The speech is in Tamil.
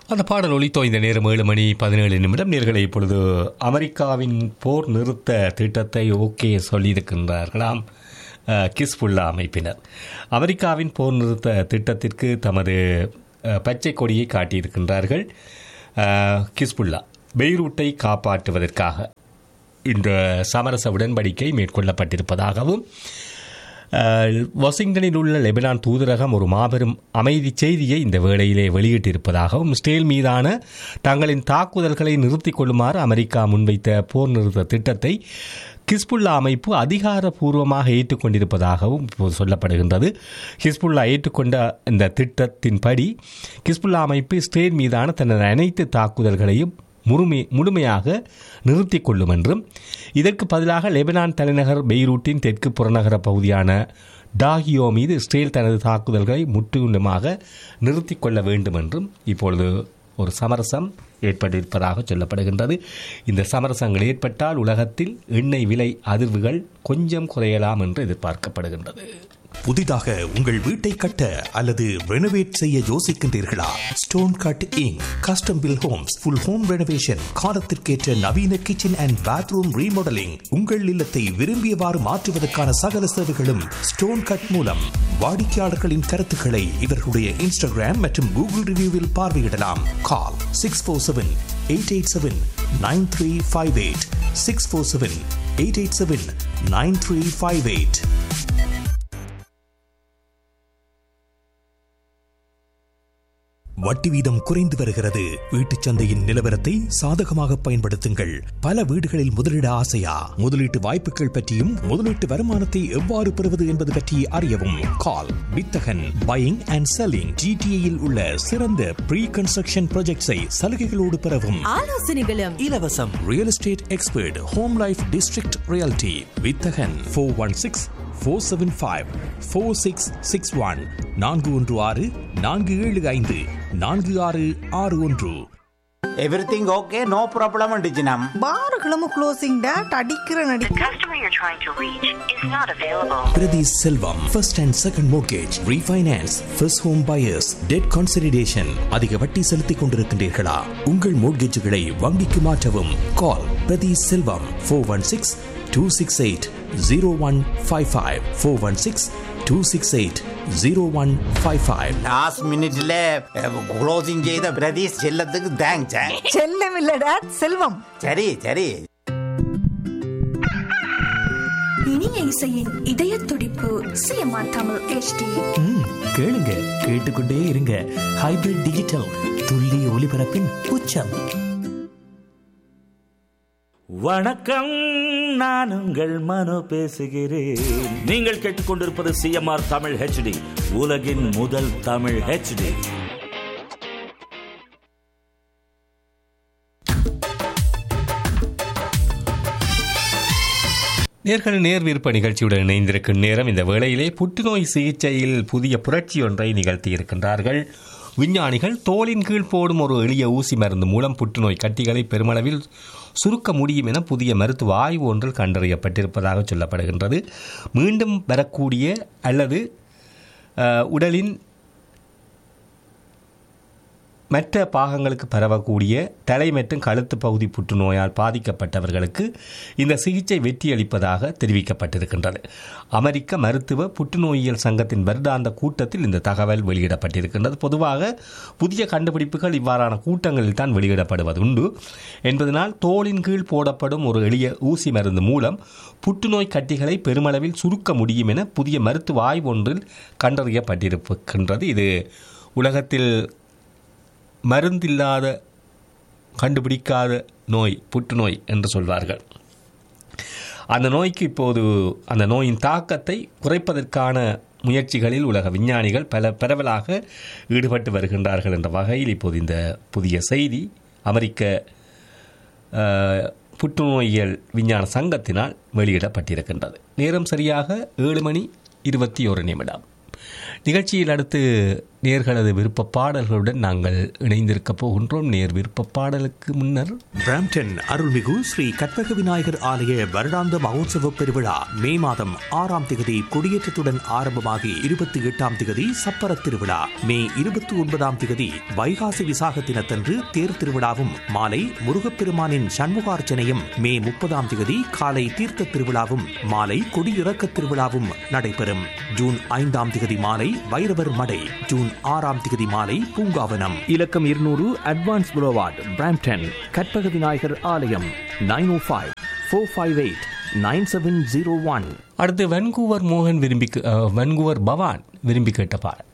அந்த பாடல் ஒலித்தோ இந்த நேரம் ஏழு மணி பதினேழு நிமிடம் நேர்களை இப்பொழுது அமெரிக்காவின் போர் நிறுத்த திட்டத்தை ஓகே சொல்லியிருக்கின்றார்களாம் அஹ், கிஸ்புல்லா அமைப்பினர் அமெரிக்காவின் போர் நிறுத்த திட்டத்திற்கு தமது அஹ், பச்சை கொடியை காட்டியிருக்கின்றார்கள் அஹ், கிஸ்புல்லா பெய்ரூட்டை காப்பாற்றுவதற்காக இந்த சமரச உடன்படிக்கை மேற்கொள்ளப்பட்டிருப்பதாகவும் அஹ், வாஷிங்டனில் உள்ள லெபனான் தூதரகம் ஒரு மாபெரும் அமைதி செய்தியை இந்த வேளையிலே வெளியிட்டிருப்பதாகவும் இஸ்ரேல் மீதான தங்களின் தாக்குதல்களை நிறுத்திக் கொள்ளுமாறு அமெரிக்கா முன்வைத்த போர் நிறுத்த திட்டத்தை கிஸ்புல்லா அமைப்பு அதிகாரப்பூர்வமாக ஏற்றுக்கொண்டிருப்பதாகவும் இப்போது சொல்லப்படுகின்றது ஹிஸ்புல்லா ஏற்றுக்கொண்ட இந்த திட்டத்தின்படி கிஸ்புல்லா அமைப்பு இஸ்ரேல் மீதான தனது அனைத்து தாக்குதல்களையும் முழுமை முழுமையாக நிறுத்திக் கொள்ளும் என்றும் இதற்கு பதிலாக லெபனான் தலைநகர் பெய்ரூட்டின் தெற்கு புறநகர பகுதியான டாகியோ மீது இஸ்ரேல் தனது தாக்குதல்களை முற்றிலுமாக நிறுத்திக் கொள்ள வேண்டும் என்றும் இப்பொழுது ஒரு சமரசம் ஏற்பட்டிருப்பதாக சொல்லப்படுகின்றது இந்த சமரசங்கள் ஏற்பட்டால் உலகத்தில் எண்ணெய் விலை அதிர்வுகள் கொஞ்சம் குறையலாம் என்று எதிர்பார்க்கப்படுகின்றது புதிதாக உங்கள் வீட்டை கட்ட அல்லது ரெனோவேட் செய்ய யோசிக்கின்றீர்களா stone cutting custom build homes full home renovation காலத்திற்கேற்ற நவீன கிச்சன் அண்ட் பாத்ரூம் ரீமாடலிங் உங்கள் இல்லத்தை விரும்பியவாறு மாற்றுவதற்கான சகல சேவைகளும் ஸ்டோன் கட் மூலம் வாடிக்கையாளர்களின் கருத்துக்களை இவர்களுடைய இன்ஸ்டாகிராம் மற்றும் கூகுள் ரிவ்யூவில் பார்வையிடலாம் call six four seven eight eight seven nine three five eight six four seven eight eight seven nine three five eight வட்டி வீதம் குறைந்து வருகிறது வீட்டுச் சந்தையின் நிலவரத்தை சாதகமாக பயன்படுத்துங்கள் பல வீடுகளில் முதலீட ஆசையா முதலீட்டு வாய்ப்புகள் பற்றியும் முதலீட்டு வருமானத்தை எவ்வாறு பெறுவது என்பது பற்றி அறியவும் கால் வித்தகன் பையிங் அண்ட் செல்லிங் ஜிடிஏயில் உள்ள சிறந்த ப்ரீ கன்ஸ்ட்ரக்ஷன் ப்ராஜெக்ட்ஸை சலுகைகளோடு பெறவும் ஆலோசனைகளும் இலவசம் real estate expert home life district reality வித்தகன் four one six four seven five four six six one நான்கு ஒன்று ஆறு நான்கு ஏழு ஐந்து நான்கு ஆறு ஆறு ஒன்று எவ்ரிதிங் ஓகே நோ ப்ராப்ளம் அண்டிச்சினம் பாருகளும் க்ளோசிங் டேட் அடிக்கிற நடி The customer you're trying to reach is not available. Prathi Selvam first and second mortgage refinance first home buyers debt consolidation அதிக வட்டி செலுத்திக் கொண்டிருக்கின்றீர்களா உங்கள் மோர்கேஜுகளை வங்கிக்கு மாற்றவும் call Prathi Selvam four one six two six eight zero one five five four one six two six eight zero one five five last மினிட்ல க்ளோசிங் செய்த பிரதீஷ் செல்லத்துக்கு தேங்க்ஸ் செல்லம் இல்ல டேட் செல்வம் சரி சரி இனிய இசையின் இதய துடிப்பு சிஎம்ஆர் தமிழ் HD கேளுங்க கேட்டுக்கொண்டே இருங்க ஹைபிரிட் டிஜிட்டல் துல்லிய ஒலிபரப்பின் உச்சம் வணக்கம் நான் உங்கள் மனோ பேசுகிறேன் நீங்கள் கேட்டுக்கொண்டிருப்பது சிஎம்ஆர் தமிழ் ஹெச்டி உலகின் முதல் தமிழ் ஹெச்டி நேர்கள் நேர் விருப்ப நிகழ்ச்சியுடன் இணைந்திருக்கும் நேரம் இந்த வேளையிலே புற்றுநோய் சிகிச்சையில் புதிய புரட்சி ஒன்றை நிகழ்த்தி இருக்கின்றார்கள் விஞ்ஞானிகள் தோலின் கீழ் போடும் ஒரு எளிய ஊசி மருந்து மூலம் புற்றுநோய் கட்டிகளை பெருமளவில் சுருக்க முடியும் என புதிய மருத்துவ ஆய்வு ஒன்றில் கண்டறியப்பட்டிருப்பதாக சொல்லப்படுகின்றது மீண்டும் வரக்கூடிய அல்லது அஹ், உடலின் மற்ற பாகங்களுக்கு பரவக்கூடிய தலை மற்றும் கழுத்து பகுதி புற்றுநோயால் பாதிக்கப்பட்டவர்களுக்கு இந்த சிகிச்சை வெற்றியளிப்பதாக தெரிவிக்கப்பட்டிருக்கின்றது அமெரிக்க மருத்துவ புற்றுநோயியல் சங்கத்தின் வருடாந்த கூட்டத்தில் இந்த தகவல் வெளியிடப்பட்டிருக்கின்றது பொதுவாக புதிய கண்டுபிடிப்புகள் இவ்வாறான கூட்டங்களில் தான் வெளியிடப்படுவது உண்டு என்பதனால் தோலின் கீழ் போடப்படும் ஒரு எளிய ஊசி மருந்து மூலம் புற்றுநோய் கட்டிகளை பெருமளவில் சுருக்க முடியும் என புதிய மருத்துவ ஆய்வு ஒன்றில் கண்டறியப்பட்டிருக்கின்றது இது உலகத்தில் மருந்தில்லாத கண்டுபிடிக்காத நோய் புற்றுநோய் என்று சொல்வார்கள் அந்த நோய்க்கு இப்போது அந்த நோயின் தாக்கத்தை குறைப்பதற்கான முயற்சிகளில் உலக விஞ்ஞானிகள் பல பரவலாக ஈடுபட்டு வருகின்றார்கள் என்ற வகையில் இப்போது இந்த புதிய செய்தி அமெரிக்க அஹ், புற்றுநோயியல் விஞ்ஞான சங்கத்தினால் வெளியிடப்பட்டிருக்கின்றது நேரம் சரியாக ஏழு மணி இருபத்தி ஒரு நிமிடம் நிகழ்ச்சியில் அடுத்து நேர்களது விருப்ப பாடல்களுடன் நாங்கள் இணைந்திருக்க போகின்றோம் நேர் விருப்ப பாடலுக்கு முன்னர் பிராம்டன் அருள்மிகு ஸ்ரீ கற்பக விநாயகர் ஆலய வருடாந்த மகோத்சவ பெருவிழா மே மாதம் ஆறாம் திகதி கொடியேற்றத்துடன் ஆரம்பமாகி இருபத்தி எட்டாம் திகதி சப்பர திருவிழா மே இருபத்தி ஒன்பதாம் திகதி வைகாசி விசாக தினத்தன்று தேர் திருவிழாவும் மாலை முருகப்பெருமானின் சண்முகார்ச்சனையும் மே முப்பதாம் திகதி காலை தீர்த்த திருவிழாவும் மாலை கொடியிறக்க திருவிழாவும் நடைபெறும் ஜூன் ஐந்தாம் திகதி மாலை வைரவர் மடை ஜூன் ஆறாம் திகதி மாலை பூங்காவனம் இலக்கம் இருநூறு அட்வான்ஸ் புரோவார்ட் பிராம்டன் கற்பக விநாயகர் ஆலயம் nine O five four five eight nine seven zero one அடுத்து வென்கூவர் மோகன் விரும்பி அஹ், வென்கூவர் பவான் விரும்பி கேட்ட பாடல்